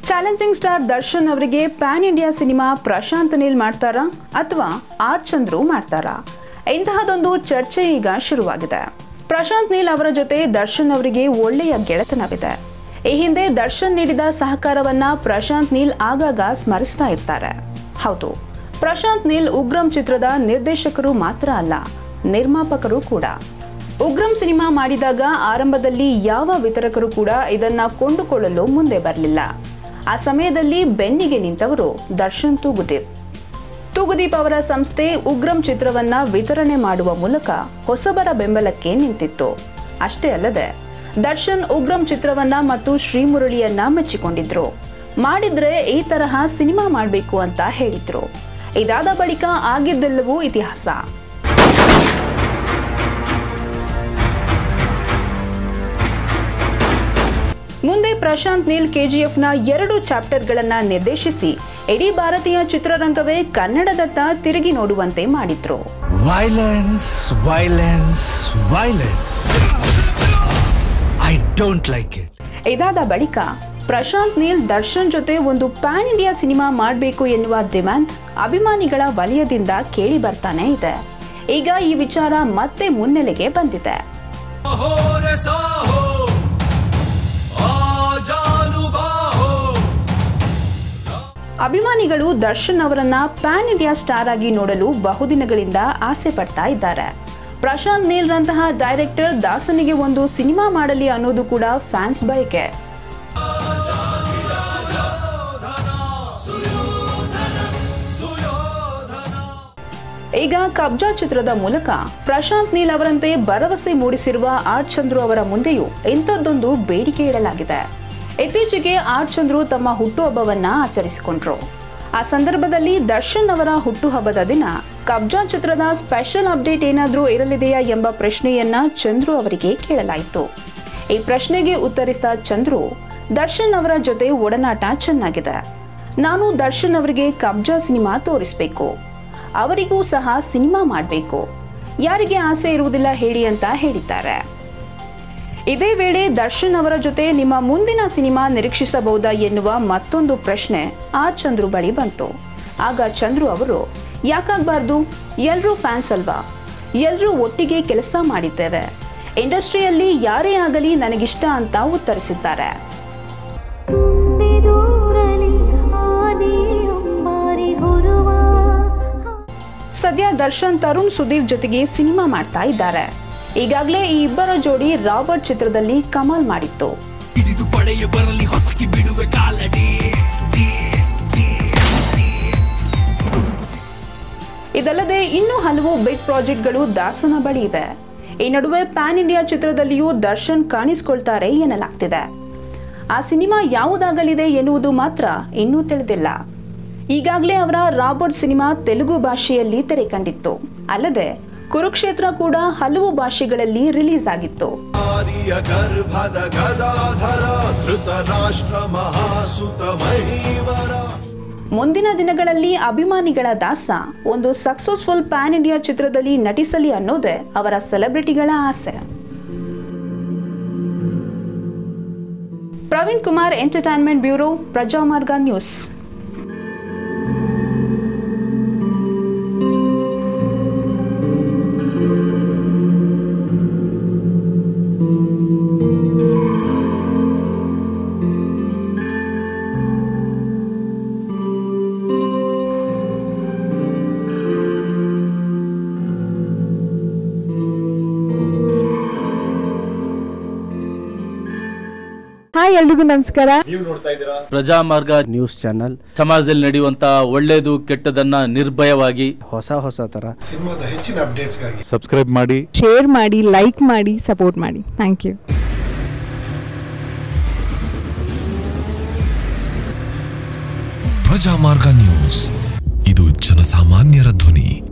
Challenging star Darshan ಅವರಿಗೆ pan India cinema Prashanth Neel ಮಾಡ್ತಾರಾ ಅಥವಾ ಆರ್ ಚಂದ್ರು ಮಾಡ್ತಾರಾ ಇಂತಹದೊಂದು ಚರ್ಚೆ ಈಗ ಶುರುವಾಗಿದೆ ಪ್ರಶಾಂತ್ ನೀಲ್ ಅವರ ಜೊತೆ ದರ್ಶನ್ ಅವರಿಗೆ ಒಳ್ಳೆಯ ಗೆಳೆತನವಿದೆ ಈ ಹಿಂದೆ ದರ್ಶನ್ ನೀಡಿದ ಸಹಕಾರವನ್ನ ಪ್ರಶಾಂತ್ ನೀಲ್ ಆಗಾಗ ಸ್ಮರಿಸ್ತಾ ಇರ್ತಾರೆ ಹೌದು ಪ್ರಶಾಂತ್ ನೀಲ್ ಉಗ್ರಂ ಚಿತ್ರದ ನಿರ್ದೇಶಕರು ಮಾತ್ರ ಅಲ್ಲ ನಿರ್ಮಾಪಕರು ಕೂಡ ಉಗ್ರಂ ಸಿನಿಮಾ ಮಾಡಿದಾಗ ಆರಂಭದಲ್ಲಿ ಯಾವ ವಿತರಕರು ಕೂಡ ಇದನ್ನ ಕೊಂಡುಕೊಳ್ಳಲು ಮುಂದೆ ಬರಲಿಲ್ಲ ಆ ಸಮಯದಲ್ಲಿ ಬೆನ್ನಿಗೆ ನಿಂತವರು ದರ್ಶನ್ ತೂಗುದೀಪ್ ತೂಗುದೀಪ್ ಅವರ ಸಂಸ್ಥೆ ಉಗ್ರಂ ಚಿತ್ರವನ್ನ ವಿತರಣೆ ಮಾಡುವ ಮೂಲಕ ಹೊಸಬರ ಬೆಂಬಲಕ್ಕೆ ನಿಂತಿತ್ತು ಅಷ್ಟೇ ಅಲ್ಲದೆ ದರ್ಶನ್ ಉಗ್ರಂ ಚಿತ್ರವನ್ನ ಮತ್ತು ಶ್ರೀಮುರಳಿಯನ್ನ ಮೆಚ್ಚಿಕೊಂಡಿದ್ರು ಮಾಡಿದ್ರೆ ಈ ತರಹ ಸಿನಿಮಾ ಮಾಡಬೇಕು ಅಂತ ಹೇಳಿದ್ರು ಇದಾದ ಬಳಿಕ ಆಗಿದ್ದೆಲ್ಲವೂ ಇತಿಹಾಸ ಮುಂದೆ ಪ್ರಶಾಂತ್ ನೀಲ್ ಕೆಜಿಎಫ್ನ ಎರಡು ಚಾಪ್ಟರ್ಗಳನ್ನ ನಿರ್ದೇಶಿಸಿ ಇಡೀ ಭಾರತೀಯ ಚಿತ್ರರಂಗವೇ ಕನ್ನಡದತ್ತ ತಿರುಗಿ ನೋಡುವಂತೆ ಮಾಡಿದ್ರು Violence, violence, violence. I don't like it. ಇದಾದ ಬಳಿಕ ಪ್ರಶಾಂತ್ ನೀಲ್ ದರ್ಶನ್ ಜೊತೆ ಒಂದು ಪ್ಯಾನ್ ಇಂಡಿಯಾ ಸಿನಿಮಾ ಮಾಡಬೇಕು ಎನ್ನುವ ಡಿಮ್ಯಾಂಡ್ ಅಭಿಮಾನಿಗಳ ವಲಯದಿಂದ ಕೇಳಿ ಬರ್ತಾನೆ ಇದೆ ಈಗ ಈ ವಿಚಾರ ಮತ್ತೆ ಮುನ್ನೆಲೆಗೆ ಬಂದಿದೆ हो रे साहो आजानु बाहो ಅಭಿಮಾನಿಗಳು ದರ್ಶನ್ ಅವರನ್ನ ಪ್ಯಾನ್ ಇಂಡಿಯಾ ಸ್ಟಾರ್ ಆಗಿ ನೋಡಲು ಬಹುದಿನಗಳಿಂದ ಆಸೆ ಪಡ್ತಾ ಇದ್ದಾರೆ ಪ್ರಶಾಂತ್ ನೀಲ್ ರಂತಹ ಡೈರೆಕ್ಟರ್ ದಾಸನಿಗೆ ಒಂದು ಸಿನಿಮಾ ಮಾಡಲಿ ಅನ್ನೋದು ಕೂಡ ಫ್ಯಾನ್ಸ್ ಬಯಕೆ ಈಗ ಕಬ್ಜಾ ಚಿತ್ರದ ಮೂಲಕ ಪ್ರಶಾಂತ್ ನೀಲ್ ಅವರಂತೆ ಭರವಸೆ ಮೂಡಿಸಿರುವ ಆರ್ ಚಂದ್ರು ಅವರ ಮುಂದೆಯೂ ಇಂಥದ್ದೊಂದು ಬೇಡಿಕೆ ಇಡಲಾಗಿದೆ ಇತ್ತೀಚೆಗೆ ಆರ್ ಚಂದ್ರು ತಮ್ಮ ಹುಟ್ಟುಹಬ್ಬವನ್ನ ಆಚರಿಸಿಕೊಂಡ್ರು ಆ ಸಂದರ್ಭದಲ್ಲಿ ದರ್ಶನ್ ಅವರ ಹುಟ್ಟುಹಬ್ಬದ ದಿನ ಕಬ್ಜಾ ಚಿತ್ರದ ಸ್ಪೆಷಲ್ ಅಪ್ಡೇಟ್ ಏನಾದರೂ ಇರಲಿದೆಯಾ ಎಂಬ ಪ್ರಶ್ನೆಯನ್ನ ಚಂದ್ರು ಅವರಿಗೆ ಕೇಳಲಾಯಿತು ಈ ಪ್ರಶ್ನೆಗೆ ಉತ್ತರಿಸಿದ ಚಂದ್ರು ದರ್ಶನ್ ಅವರ ಜೊತೆ ಒಡನಾಟ ಚೆನ್ನಾಗಿದೆ ನಾನು ದರ್ಶನ್ ಅವರಿಗೆ ಕಬ್ಜಾ ಸಿನಿಮಾ ತೋರಿಸ್ಬೇಕು ಅವರಿಗೂ ಸಹ ಸಿನಿಮಾ ಮಾಡಬೇಕು ಯಾರಿಗೆ ಆಸೆ ಇರುವುದಿಲ್ಲ ಹೇಳಿ ಅಂತ ಹೇಳಿದ್ದಾರೆ ಇದೇ ವೇಳೆ ದರ್ಶನ್ ಅವರ ಜೊತೆ ನಿಮ್ಮ ಮುಂದಿನ ಸಿನಿಮಾ ನಿರೀಕ್ಷಿಸಬಹುದಾ ಎನ್ನುವ ಮತ್ತೊಂದು ಪ್ರಶ್ನೆ ಆರ್ ಚಂದ್ರು ಬಳಿ ಬಂತು ಆಗ ಚಂದ್ರು ಅವರು ಯಾಕಾಗಬಾರ್ದು ಎಲ್ಲರೂ ಫ್ಯಾನ್ಸ್ ಅಲ್ವಾ ಎಲ್ಲರೂ ಒಟ್ಟಿಗೆ ಕೆಲಸ ಮಾಡಿದ್ದೇವೆ ಇಂಡಸ್ಟ್ರಿಯಲ್ಲಿ ಯಾರೇ ಆಗಲಿ ನನಗಿಷ್ಟ ಅಂತ ಉತ್ತರಿಸಿದ್ದಾರೆ ತುಂಬಿದೂರಲಿ ಆನೆ ಅಂಬಾರಿ ಹೊರುವ ಸದ್ಯ ದರ್ಶನ್ ತರುಣ್ ಸುಧೀರ್ ಜೊತೆಗೆ ಸಿನಿಮಾ ಮಾಡ್ತಾ ಇದ್ದಾರೆ ಈಗಾಗಲೇ ಈ ಇಬ್ಬರ ಜೋಡಿ ರಾಬರ್ಟ್ ಚಿತ್ರದಲ್ಲಿ ಕಮಾಲ್ ಮಾಡಿತ್ತು ಹಿಡಿದು ಪಡೆಯ ಬರಲಿ ಹೊಸಕಿ ಬಿಡುವೆ ಕಾಲಡಿ ಇದಲ್ಲದೆ ಇನ್ನೂ ಹಲವು ಬಿಗ್ ಪ್ರಾಜೆಕ್ಟ್ಗಳು ದಾಸನ ಬಳಿ ಇವೆ ಈ ನಡುವೆ ಪ್ಯಾನ್ ಇಂಡಿಯಾ ಚಿತ್ರದಲ್ಲಿಯೂ ದರ್ಶನ್ ಕಾಣಿಸಿಕೊಳ್ತಾರೆ ಎನ್ನಲಾಗ್ತಿದೆ ಆ ಸಿನಿಮಾ ಯಾವುದಾಗಲಿದೆ ಎನ್ನುವುದು ಮಾತ್ರ ಇನ್ನೂ ತಿಳಿದಿಲ್ಲ ಈಗಾಗಲೇ ಅವರ ರಾಬರ್ಟ್ ಸಿನಿಮಾ ತೆಲುಗು ಭಾಷೆಯಲ್ಲಿ ತೆರೆ ಕಂಡಿತ್ತು ಅಲ್ಲದೆ ಕುರುಕ್ಷೇತ್ರ ಕೂಡ ಹಲವು ಭಾಷೆಗಳಲ್ಲಿ ರಿಲೀಸ್ ಆಗಿತ್ತು ಆರ್ಯ ಗರ್ಭದ ಗದಾಧರ ಧೃತರಾಷ್ಟ್ರ ಮಹಾಸುತ ಮಹೀವರ ಮುಂದಿನ ದಿನಗಳಲ್ಲಿ ಅಭಿಮಾನಿಗಳ ದಾಸ ಒಂದು ಸಕ್ಸಸ್ಫುಲ್ ಪ್ಯಾನ್ ಇಂಡಿಯಾ ಚಿತ್ರದಲ್ಲಿ ನಟಿಸಲಿ ಅನ್ನೋದೇ ಅವರ ಸೆಲೆಬ್ರಿಟಿಗಳ ಆಸೆ Praveen Kumar entertainment bureau Prajamarga news hi ಎಲ್ರಿಗೂ ನಮಸ್ಕಾರ ಪ್ರಜಾಮಾರ್ಗ ನ್ಯೂಸ್ ಚಾನಲ್ ಸಮಾಜದಲ್ಲಿ ನಡೆಯುವಂತ ಒಳ್ಳೇದು ಕೆಟ್ಟದನ್ನ ನಿರ್ಭಯವಾಗಿ ಹೊಸ ಹೊಸ ಥರ ಸಿನಿಮಾದ ಹೆಚ್ಚಿನ ಅಪ್ಡೇಟ್ಸ್ಗಾಗಿ ಸಬ್ಸ್ಕ್ರೈಬ್ ಮಾಡಿ ಶೇರ್ ಮಾಡಿ ಲೈಕ್ ಮಾಡಿ ಸಪೋರ್ಟ್ ಮಾಡಿ ಥ್ಯಾಂಕ್ ಯು ಪ್ರಜಾಮಾರ್ಗ ನ್ಯೂಸ್ ಇದು ಜನಸಾಮಾನ್ಯರ ಧ್ವನಿ